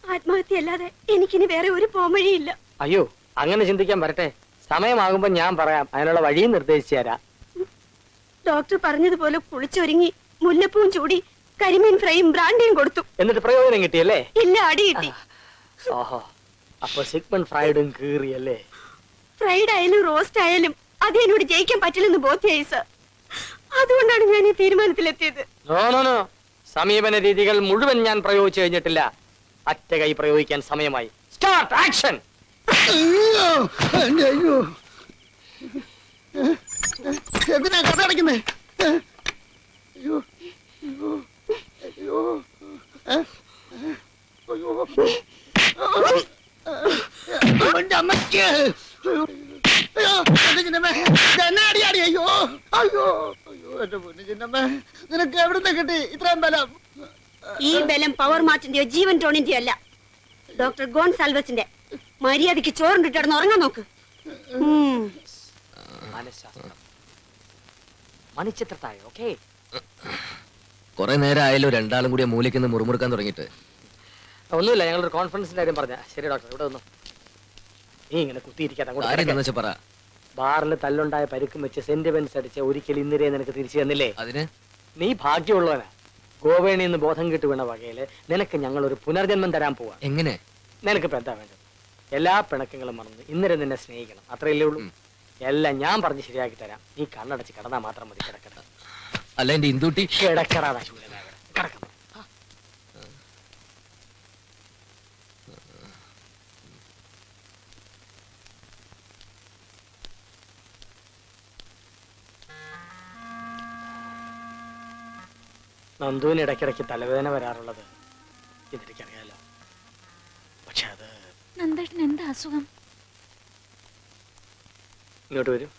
ആത്മഹത്യ അല്ലാതെ എനിക്കിനി വേറെ ഒരു പോംവഴിയില്ല അയ്യോ അങ്ങനെ ചിന്തിക്കാൻ വരട്ടെ സമയമാകുമ്പോ ഞാൻ പറയാം അതിനുള്ള വഴിയും നിർദ്ദേശിച്ചു തരാം ഡോക്ടർ പറഞ്ഞതുപോലെ കുളിച്ചൊരുങ്ങി മുല്ലപ്പൂവും ചൂടി കരിമീൻ ഫ്രൈയും ബ്രാൻഡിയും കൊടുത്തു എന്നിട്ട് പ്രയോജനം കിട്ടിയല്ലേ ഇല്ല അടി കിട്ടി ഓഹോ അപ്പൊ സിഗ്മൺ ഫ്രൈഡും കീറിയല്ലേ ഫ്രൈഡ് ആയാലും റോസ്റ്റ് ആയാലും അത് എന്നോട് ജയിക്കാൻ പറ്റില്ലെന്ന് ബോധ്യായി സർ അതുകൊണ്ടാണ് ഞാൻ ഈ തീരുമാനത്തിലെത്തിയത് നോ നോ നോ സമീപന രീതികൾ മുഴുവൻ ഞാൻ പ്രയോഗിച്ചു കഴിഞ്ഞിട്ടില്ല അറ്റ കൈ പ്രയോഗിക്കാൻ സമയമായി സ്റ്റാർട്ട് ആക്ഷൻ അയ്യോ എന്റെ അയ്യോ എന്തിനാ കഥ അടയ്ക്കുന്നേ അയ്യോ അയ്യോ അയ്യോ ഏ? അയ്യോ എന്റെ അമ്മയ്ക്ക് അയ്യോ എന്റെ ചിന്നമ്മേ ഇത് എന്നെ അടിയാടി അയ്യോ അയ്യോ അയ്യോ എന്റെ പൊന്നു ചിന്നമ്മേ നിനക്ക് എവിടുന്ന് കിട്ടി ഇത്രയും ബലം ഈ ബലം പവർ മാർട്ടിന്റെയോ ജീവൻ ടോണിന്റെയോ അല്ല ഡോക്ടർ ഗോൺസാൽവസിന്റെ മര്യാദയ്ക്ക് ചോറുണ്ടിട്ട് കിടന്ന് ഉറങ്ങാൻ നോക്ക് ഉം. മനഃശാസ്ത്രം മണിച്ചിത്രത്താഴ് ഓക്കേ കുറെ നേരം ആയല്ലോ രണ്ടാളും കൂടി മൂലയ്ക്ക് നിന്ന് മുറുമുറുക്കാൻ തുടങ്ങിയിട്ട് ഒന്നുമില്ല ഞങ്ങളൊരു കോൺഫറൻസിന്റെ കാര്യം പറഞ്ഞ ശരി ഡോക്ടർ ഇവിടെ വന്നു നീ ഇങ്ങനെ കുത്തിയിരിക്കാതെ അങ്ങോട്ട് കാര്യം കിടക്ക്. എന്താ വെച്ചാ പറ ബാറിൽ തല്ലുണ്ടായ പരുക്കും വെച്ച് സെന്റിമെന്റ്സ് അടിച്ച് ഒരിക്കൽ ഇന്നിരെ നിനക്ക് തിരിച്ചു തന്നില്ലേ അതിന് നീ ഭാഗ്യമുള്ളവനാ ഗോവേണിൽ നിന്ന് ബോധം കിട്ടു വീണ വകയില് നിനക്ക് ഞങ്ങൾ ഒരു പുനർജന്മം തരാൻ പോവാ എങ്ങനെ നിനക്കിപ്പോ എന്താ വേണ്ടത് എല്ലാ പിണക്കങ്ങളും മറന്ന് ഇന്നലെ നിന്നെ സ്നേഹിക്കണം അത്രയല്ലേ ഉള്ളൂ എല്ലാം ഞാൻ പറഞ്ഞ് ശരിയാക്കി തരാം നീ കണ്ണടച്ച് കിടന്നാ മാത്രം മതി കിടക്കട അല്ല എന്റെ ഇന്ദൂട്ടി കിടക്കടാ ശൂലനാ കിടക്കണം നന്ദുവിന് ഇടയ്ക്കിടയ്ക്ക് തലവേദന വരാറുള്ളത് ഇതെനിക്കറിയാലോ പക്ഷെ അത് നന്ദേട്ടൻ എന്താ അസുഖം ഇങ്ങോട്ട് വരും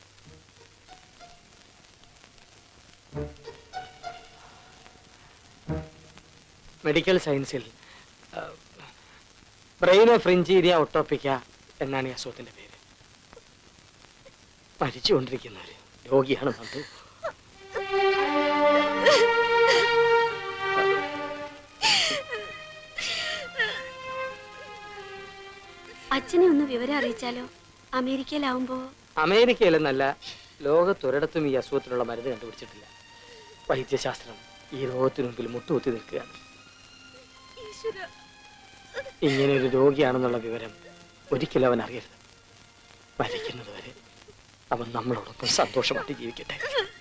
മെഡിക്കൽ സയൻസിൽ ബ്രെയിനോ ഫ്രിഞ്ചീരിയ ഒട്ടോപ്പിക്ക എന്നാണ് ഈ അസുഖത്തിന്റെ പേര് മരിച്ചുകൊണ്ടിരിക്കുന്ന ഒരു രോഗിയാണ് നന്ദു അച്ഛനെ ഒന്ന് വിവരം അറിയിച്ചാലോ അമേരിക്കയിലാവുമ്പോ അമേരിക്കയിലെന്നല്ല ലോകത്തൊരിടത്തും ഈ അസുഖത്തിനുള്ള മരുന്ന് കണ്ടുപിടിച്ചിട്ടില്ല വൈദ്യശാസ്ത്രം ഈ രോഗത്തിനു മുമ്പിൽ മുട്ടുകുത്തി നിൽക്കുകയാണ് ഇങ്ങനെ ഒരു രോഗിയാണെന്നുള്ള വിവരം ഒരിക്കലും അവൻ അറിയരുത് മരിക്കുന്നത് വരെ അവൻ നമ്മളോടൊപ്പം സന്തോഷമായിട്ട് ജീവിക്കട്ടെ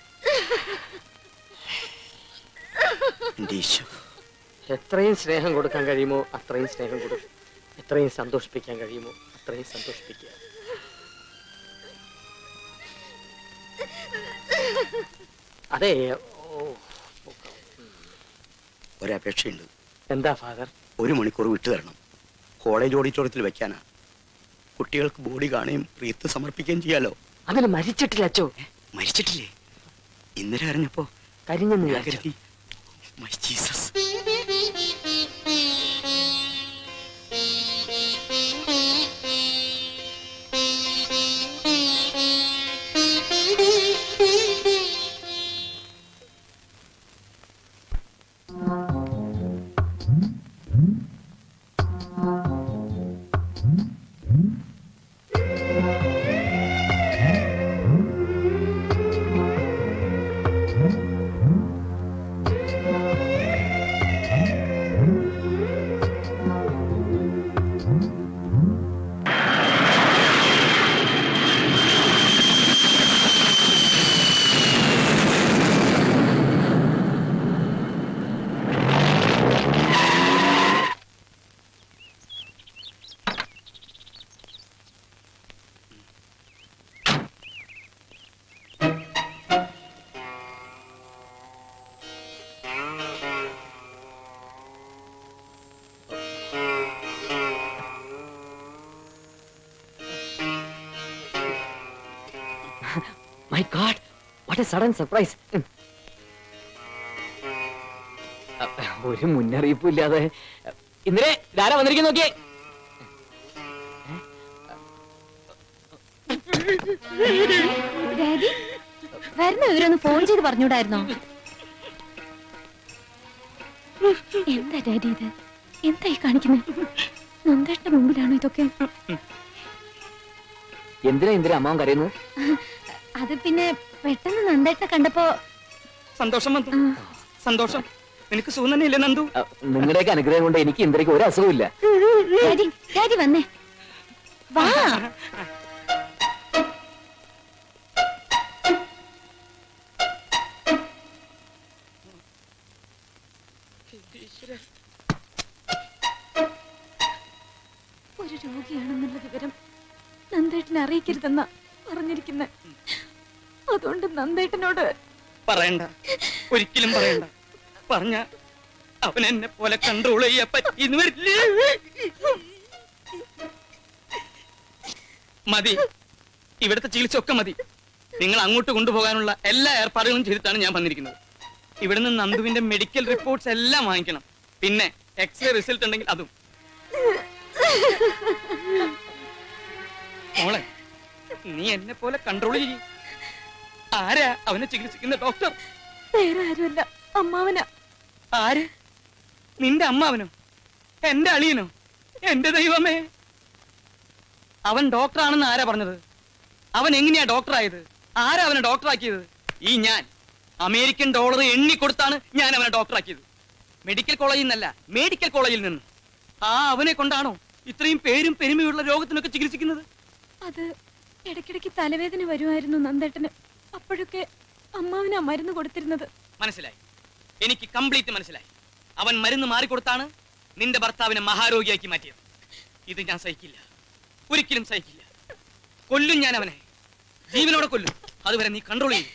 എന്റെ ഈശോ എത്രയും സ്നേഹം കൊടുക്കാൻ കഴിയുമോ അത്രയും സ്നേഹം കൊടുക്കും എത്രയും സന്തോഷിപ്പിക്കാൻ കഴിയുമോ അത്രയും സന്തോഷിപ്പിക്കുക അതെ ഓ ഒരപേക്ഷയുണ്ട് എന്താ ഫാദർ ഒരു മണിക്കൂർ വിട്ടു തരണം കോളേജ് ഓഡിറ്റോറിയത്തിൽ വെക്കാനാ കുട്ടികൾക്ക് ബോഡി കാണുകയും റീത്ത് സമർപ്പിക്കുകയും ചെയ്യാലോ അതിന് മരിച്ചിട്ടില്ല അച്ചോ മരിച്ചിട്ടില്ലേ ഇന്നലെ അറിഞ്ഞപ്പോ കരിഞ്ഞെന്ന് ഞാൻ വിചാരിച്ചു. കരുതി my Jesus my god what a sudden surprise ഒരു മുന്നറിയിപ്പും ഇല്ലാതെ ഇന്നലെ ധാരാ വന്നിരിക്കുന്നു നോക്കിയേ ഡാഡി വരുന്ന വിവരൊന്ന് ഫോൺ ചെയ്ത് പറഞ്ഞൂടായിരുന്നോ എന്താ ഡാഡി ഇത് എന്തായി കാണിക്കുന്നത് നന്ദേട്ടന്റെ മുമ്പിലാണോ ഇതൊക്കെ എന്തിനാ എന്തിനാ അമ്മാവൻ കരയുന്നത് അത് പിന്നെ പെട്ടെന്ന് നന്ദേട്ടനെ കണ്ടപ്പോ സന്തോഷം വന്നു സന്തോഷം നിനക്ക് സുഖം തന്നെയില്ലേ നന്ദു നിങ്ങളുടെയൊക്കെ അനുഗ്രഹം കൊണ്ട് എനിക്ക് ഇന്ത്യക്ക് ഒരു അസുഖമില്ല ഡാഡി ഡാഡി വന്നേ വാ ഒരു രോഗിയാണെന്നുള്ള വിവരം നന്ദേട്ടനെ അറിയിക്കരുതെന്ന പറഞ്ഞിരിക്കുന്നെ അതുകൊണ്ട് നന്ദേട്ടനോട് പറയണ്ട ഒരിക്കലും പറയണ്ട പറഞ്ഞ അവൻ എന്നെ പോലെ കൺട്രോൾ ചെയ്യാൻ പറ്റിന്ന് വരില്ലേ മതി ഇവിടുത്തെ ചികിത്സ ഒക്കെ മതി നിങ്ങൾ അങ്ങോട്ട് കൊണ്ടുപോകാനുള്ള എല്ലാ ഏർപ്പാടുകളും ചെയ്തിട്ടാണ് ഞാൻ വന്നിരിക്കുന്നത് ഇവിടുന്ന് നന്ദുവിന്റെ മെഡിക്കൽ റിപ്പോർട്ട്സ് എല്ലാം വാങ്ങിക്കണം പിന്നെ എക്സ്റേ റിസൾട്ട് ഉണ്ടെങ്കിൽ അതും മോളെ നീ എന്നെ പോലെ കൺട്രോൾ ചെയ്യും ആരാ അവനെ ചികിത്സിക്കുന്ന ഡോക്ടർ വേറെ ആരുമല്ല അമ്മാവനാ ആര് നിന്റെ അമ്മാവനോ എന്റെ അളിയനോ എന്റെ ദൈവമേ അവൻ ഡോക്ടറാണെന്ന് ആരാ പറഞ്ഞത് അവൻ എങ്ങനെയാ ഡോക്ടറായത് ആരാ അവനെ ഡോക്ടറാക്കിയത് ഈ ഞാൻ അമേരിക്കൻ ഡോളർ എണ്ണിക്കൊടുത്താണ് ഞാൻ അവനെ ഡോക്ടറാക്കിയത് മെഡിക്കൽ കോളേജിൽ നിന്നല്ല മെഡിക്കൽ കോളേജിൽ നിന്ന് ആ അവനെ കൊണ്ടാണോ ഇത്രയും പേരും പെരുമയുള്ള രോഗത്തിനൊക്കെ ചികിത്സിക്കുന്നത് അത് ഇടയ്ക്കിടയ്ക്ക് തലവേദന വരുമായിരുന്നു നന്ദേട്ടന് അപ്പോഴൊക്കെ അമ്മാവനാ മരുന്ന് കൊടുത്തിരുന്നത് മനസ്സിലായി എനിക്ക് കംപ്ലീറ്റ് മനസ്സിലായി അവൻ മരുന്ന് മാറിക്കൊടുത്താണ് നിന്റെ ഭർത്താവിനെ മഹാരോഗിയാക്കി മാറ്റിയത് ഇത് ഞാൻ സഹിക്കില്ല ഒരിക്കലും സഹിക്കില്ല കൊല്ലും ഞാൻ അവനെ ജീവനോടെ കൊല്ലും അതുവരെ നീ കൺട്രോൾ ചെയ്യും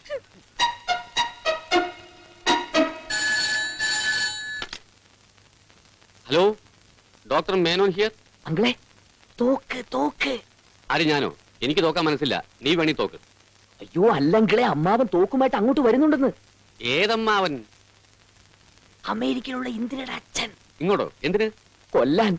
ഹലോ ഡോക്ടർ മേനോൻ ഹിയർ അങ്കിളെ തോക്ക് തോക്ക് ആര് ഞാനോ എനിക്ക് തോക്കാൻ മനസ്സില്ല നീ വേണി തോക്ക് അയ്യോ അല്ലെങ്കിലേ അമ്മാവൻ തോക്കുമായിട്ട് അങ്ങോട്ട് വരുന്നുണ്ടെന്ന് ഏതമ്മാവൻ അമേരിക്കയിലുള്ള ഇന്ദിരയുടെ അച്ഛൻ ഇങ്ങോട്ടോ എന്തിന് കൊല്ലാൻ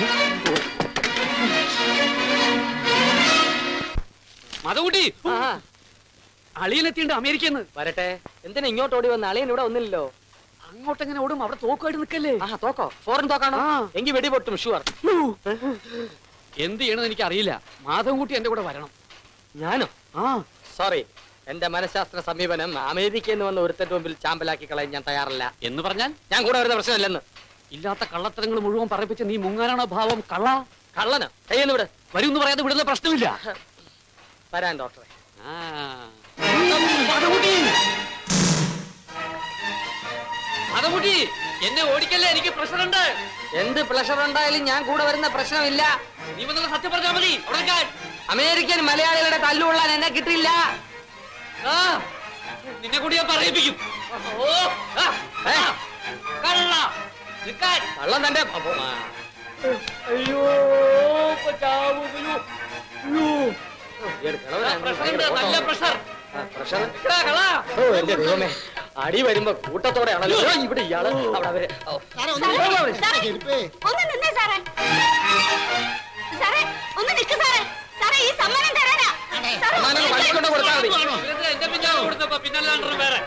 മതകുട്ടി അളിയനെത്തിണ്ട് അമേരിക്കന്ന് വരട്ടെ എന്തിനാ ഇങ്ങോട്ട് ഓടി വന്ന അളിയൻ ഇവിടെ ഒന്നില്ലല്ലോ അങ്ങോട്ടെങ്ങനെ ഓടും അവിടെ തോക്കുമായിട്ട് നിൽക്കല്ലേ ആ തോക്കോ ഫോറിൻ തോക്കാണോ എങ്കിൽ വെടിപൊട്ടും ഷുവർ എന്ത് ചെയ്യണമെന്ന് എനിക്ക് അറിയില്ല മാധവൻകുട്ടി എന്റെ കൂടെ വരണം ഞാനോ ആ സോറി എന്റെ മനഃശാസ്ത്ര സമീപനം അമേരിക്കയിൽ നിന്ന് വന്ന ഒരുത്തന്റെ മുമ്പിൽ ചാമ്പലാക്കി കളയാൻ ഞാൻ തയ്യാറല്ല എന്ന് പറഞ്ഞാൽ ഞാൻ കൂടെ വരുന്ന പ്രശ്നമില്ലെന്ന് ഇല്ലാത്ത കള്ളത്തരങ്ങൾ മുഴുവൻ പറയിപ്പിച്ച് നീ മുങ്ങാനാണോ ഭാവം കള്ള കള്ളനോ കയ്യെന്ന് വിട് വരും എന്ന് പറയാതെ വിടുന്ന പ്രശ്നമില്ല വരാൻ ഡോക്ടറെ ആ. മാധവൻകുട്ടി എന്നെ ഓടിക്കല്ലേ എനിക്ക് പ്രശ്നമുണ്ട് എന്ത് പ്ലഷർ ഉണ്ടായാലും ഞാൻ കൂടെ വരുന്ന പ്രശ്നമില്ല നീ വന്നുള്ള സത്യം പറഞ്ഞാൽ മതി അവിടെ നിൽക്കാൻ. അമേരിക്കൻ മലയാളികളുടെ തല്ലുകൊള്ളാൻ എന്നെ കിട്ടില്ല ആ, നിന്നെ കൂടി ഞാൻ പറയിപ്പിക്കും ഓ, ആ, ഏ? ആ, കള്ള നിൽക്കാൻ കള്ളം തന്റെ അയ്യോ ഇപ്പൊ ചാവും, അയ്യോ. ആ, പ്രഷറുണ്ട്, നല്ല പ്രഷർ പ്രഷർ നിൽക്കടാ, കള്ള. ഓ എന്റെ ദൈവമേ അടി വരുമ്പോ കൂട്ടത്തോടെ ആണല്ലോ ഓ, ഇവിടെ ഇയാള് അവിടെ അവര് ഓ. സാറേ, ഒന്ന് സാറേ, ഇരിപ്പേ. ഒന്ന് നിന്നേ സാറേ സാറേ ഒന്ന് നിൽക്ക് സാറേ സാറേ ഈ സമ്മാനം തരാനാ സാറേ, ഒന്ന് സമ്മാനം നിൽക്ക്. വഴിക്കൊണ്ട് കൊടുത്താൽ മതി ഇവരെന്തിനാ എന്റെ പിന്നാലെ കൊടുത്തപ്പോ പിന്നാലെ രണ്ടെണ്ണം വേറെ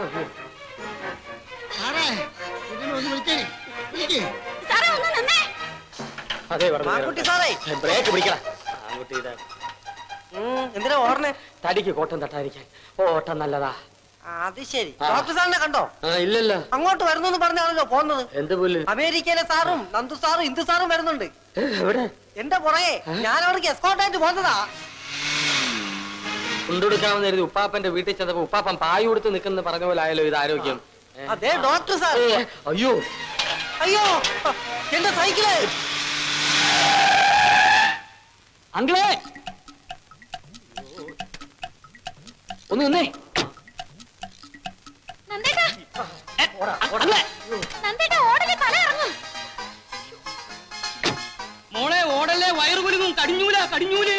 സാറേ ഇതിനെ ഒന്ന് വിളിച്ചേ വിളിക്കേ സാറേ ഒന്ന് നിന്നേ അതെ പറഞ്ഞു ബ്രേക്ക് പിടിക്കടാ ആൺകുട്ടി ഇതാ എന്തിനാ ഓടണേ തടിക്ക് കോട്ടം തട്ടാതിരിക്കാൻ ഓട്ടം നല്ലതാ അത് ശരി ആ. ഡോക്ടർ സാറിനെ കണ്ടോ ആ ഇല്ലല്ലോ അങ്ങോട്ട് വരുന്നു പറഞ്ഞാണല്ലോ പോന്നത് എന്ത് പുല്ല് അമേരിക്കയിലെ സാറും നന്ദു സാറും ഇന്ദു സാറും വരുന്നുണ്ട് ഏ, എവിടെ എന്റെ പുറകെ ഞാൻ അവിടേക്ക് എസ്കോട്ടായിട്ട് പോന്നതാ കൊണ്ടുകൊടുക്കാമെന്ന് കരുതി ഉപ്പാപ്പന്റെ വീട്ടിൽ ചെന്നപ്പോ ഉപ്പാപ്പൻ പായ കൊടുത്ത് നിൽക്കുന്ന പറഞ്ഞ പോലെ ആയല്ലോ ഇത് ആരോഗ്യം ഏ. അതെ ഡോക്ടർ സാർ ഏ, അയ്യോ അയ്യോ എന്റെ സൈക്കിള് അങ്കിളേ ഒന്ന് നിന്നേ നന്ദേട്ടാ അങ്കിളേ നന്ദേട്ടാ ഓടലെ തല ഇറങ്ങും മോളെ ഓടല്ലേ വയറു കുലുങ്ങും കടിഞ്ഞൂല കടിഞ്ഞൂല്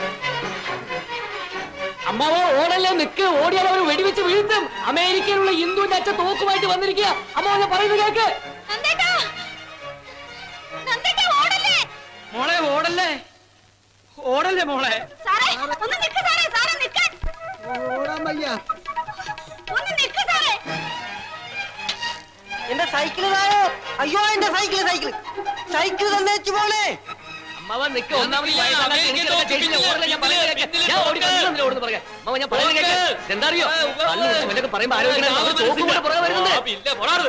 അമ്മാവോ ഓടല്ലേ നിക്ക് ഓടിയാൽ അവർ വെടിവെച്ച് വീഴ്ത്തും അമേരിക്കയിലുള്ള ഹിന്ദുവിന്റെ അച്ഛൻ തോക്കുമായിട്ട് വന്നിരിക്കുക അമ്മാവനെ പറയുന്നത് കേക്ക് നന്ദേട്ടാ നന്ദേട്ടാ ഓടല്ലേ മോളെ ഓടല്ലേ ഓടല്ലേ മോളെ സാറേ ഒന്ന് നിൽക്ക് സാറേ സാറേ നിൽക്കാൻ ഓടാൻ വയ്യ ഒന്ന് നിൽക്ക് സാറേ എന്റെ സൈക്കിള് തായോ അയ്യോ എന്റെ സൈക്കിള് സൈക്കിള് സൈക്കിൾ തന്നേച്ചു പോണേ അമ്മാവൻ നിക്ക് ഒന്നാമത് ഈ വയസ്സാകാത്ത എനിക്കിതൊക്കെ ചെയ്യില്ല. ഓടല്ലേ ഞാൻ പറയുന്നത് കേൾക്ക്. ഞാൻ ഓടി വന്നു ഓടുന്നു പറയാം അമ്മാവൻ ഞാൻ പറയുന്നത് കേൾക്ക് എന്താ അറിയോ കണ്ണു ഇവനൊക്കെ പറയുമ്പോ ആലോചിക്കണം അവൻ തോക്കുകൊണ്ട് പുറകെ വരുന്നുണ്ട് ഇല്ല പോടാറ്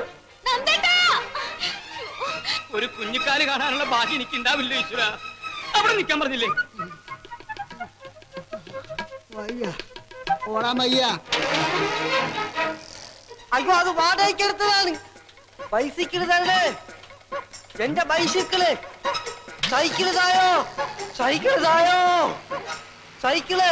ഒരു കുഞ്ഞിക്കാല് കാണാനുള്ള ഭാഗ്യം എനിക്ക് ഉണ്ടാവില്ല ഈശ്വര അവിടെ നിൽക്കാൻ പറഞ്ഞില്ലേ വയ്യ ഓടാൻ വയ്യ അയ്യോ അത് വാടകയ്ക്ക് എടുത്തതാണ് ബൈസിക്കിള് തന്നെ എന്റെ ബൈസിക്കിള് സൈക്കിള് തായോ സൈക്കിള് തായോ സൈക്കിള്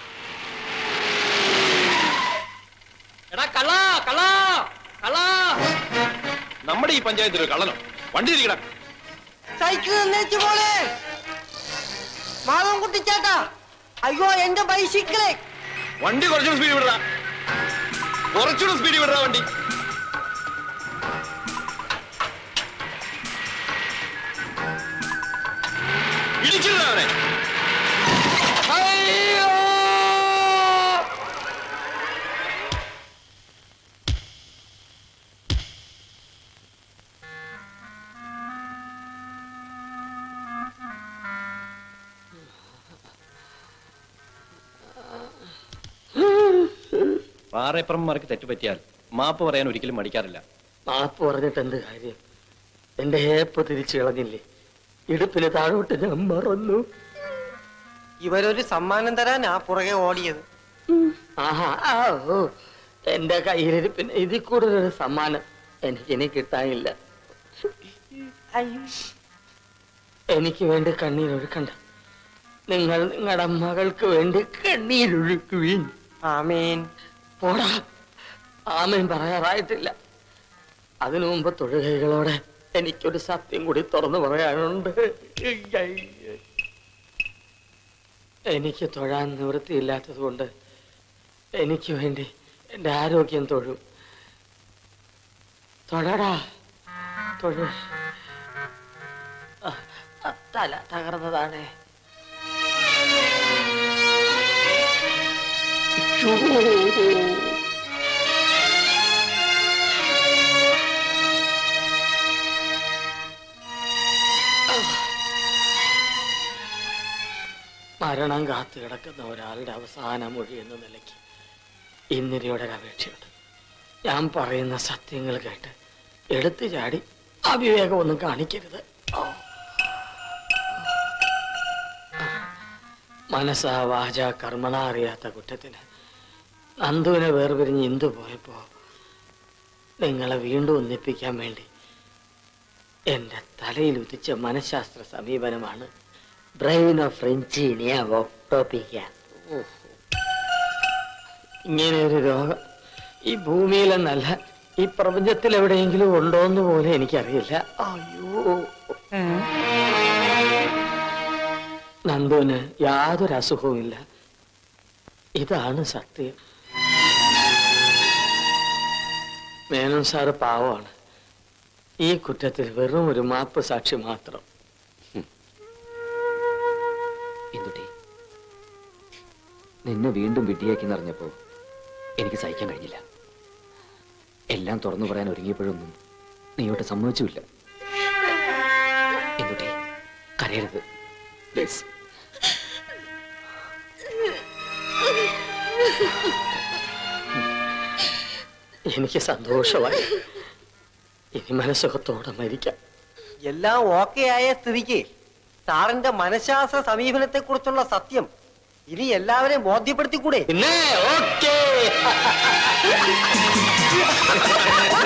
എടാ കള്ളാ കള്ളാ കള്ളാ നമ്മുടെ ഈ പഞ്ചായത്തിൽ ഒരു കള്ളനോ വണ്ടി ഇരിക്കട സൈക്കിള് തന്നേച്ചു പോണേ മാധവൻ കുട്ടിച്ചേട്ടാ അയ്യോ എന്റെ ബൈസിക്കിള് വണ്ടി കുറച്ചുകൂടി സ്പീഡ് വിടറ കുറച്ചുകൂടി സ്പീഡ് വിടറ വണ്ടി ഇടിച്ചിരുന്ന അവനെ പാറയപ്പുറന്മാർക്ക് തെറ്റുപറ്റിയാൽ മാപ്പ് പറയാൻ ഒരിക്കലും മടിക്കാറില്ല മാപ്പ് പറഞ്ഞിട്ട് എന്ത് കാര്യം എന്റെ ഏപ്പ് തിരിച്ചു കളഞ്ഞില്ലേ ഇടുപ്പിന് താഴോട്ട് ഞാൻ മറന്നു ഇവരൊരു സമ്മാനം തരാനാ പുറകെ ഓടിയത് ആഹാ ആ, ഓ എന്റെ കയ്യിലിരിപ്പിന് ഇതിൽ കൂടുതലൊരു സമ്മാനം എനിക്കിനി കിട്ടാനില്ല എനിക്ക് വേണ്ടി കണ്ണീരൊഴുക്കണ്ട നിങ്ങൾ നിങ്ങളുടെ മകൾക്ക് വേണ്ടി കണ്ണീരൊഴുക്കുവീൻ ആമേൻ പോടാ ആമയും പറയാറായിട്ടില്ല അതിനു മുമ്പ് തൊഴുകൈകളോടെ എനിക്കൊരു സത്യം കൂടി തുറന്നു പറയാനുണ്ട് എനിക്ക് തൊഴാൻ നിവൃത്തിയില്ലാത്തത് കൊണ്ട് എനിക്ക് വേണ്ടി എന്റെ ആരോഗ്യം തൊഴും തൊഴടാ തൊഴു ആ, ആ, തല തകർന്നതാണേ മരണം കാത്തു കിടക്കുന്ന ഒരാളുടെ അവസാന മൊഴി എന്ന നിലയ്ക്ക് ഇന്നിരയുടെ ഒരു അപേക്ഷയുണ്ട് ഞാൻ പറയുന്ന സത്യങ്ങൾ കേട്ട് എടുത്തു ചാടി അവിവേകമൊന്നും കാണിക്കരുത് ഓ. മനസ്സാ വാച കർമ്മണ അറിയാത്ത കുറ്റത്തിന് നന്ദുവിനെ വേർപിരിഞ്ഞ് ഇന്ദു പോയപ്പോ നിങ്ങളെ വീണ്ടും ഒന്നിപ്പിക്കാൻ വേണ്ടി എന്റെ തലയിൽ ഉദിച്ച മനഃശാസ്ത്ര സമീപനമാണ് ബ്രെയിൻ ഓഫ് റെഞ്ചീനിയ വോക്ടോപ്പിക്ക ഇങ്ങനെ ഒരു രോഗം ഈ ഭൂമിയിലെന്നല്ല ഈ പ്രപഞ്ചത്തിൽ എവിടെയെങ്കിലും ഉണ്ടോന്ന് പോലും എനിക്കറിയില്ല അയ്യോ നന്ദുവിന് യാതൊരു അസുഖവുമില്ല ഇതാണ് സത്യം മേനോൻ സാറ് പാവമാണ് ഈ കുറ്റത്തിൽ വെറും ഒരു മാപ്പ് സാക്ഷി മാത്രം എന്തുട്ടി നിന്നെ വീണ്ടും വിഡ്ഢിയാക്കി എന്നറിഞ്ഞപ്പോ എനിക്ക് സഹിക്കാൻ കഴിഞ്ഞില്ല എല്ലാം തുറന്നു പറയാൻ ഒരുങ്ങിയപ്പോഴൊന്നും നീയോട്ട് സമ്മതിച്ചുമില്ല എന്തുട്ടി കരയരുത് പ്ലീസ് എനിക്ക് സന്തോഷമായി ഇനി മനസ്സുഖത്തോടെ മരിക്കാം എല്ലാം ഓക്കെ ആയ സ്ഥിതിക്ക് സാറിന്റെ മനഃശാസ്ത്ര സമീപനത്തെ കുറിച്ചുള്ള സത്യം ഇനി എല്ലാവരെയും ബോധ്യപ്പെടുത്തിക്കൂടെ പിന്നെ ഓക്കേ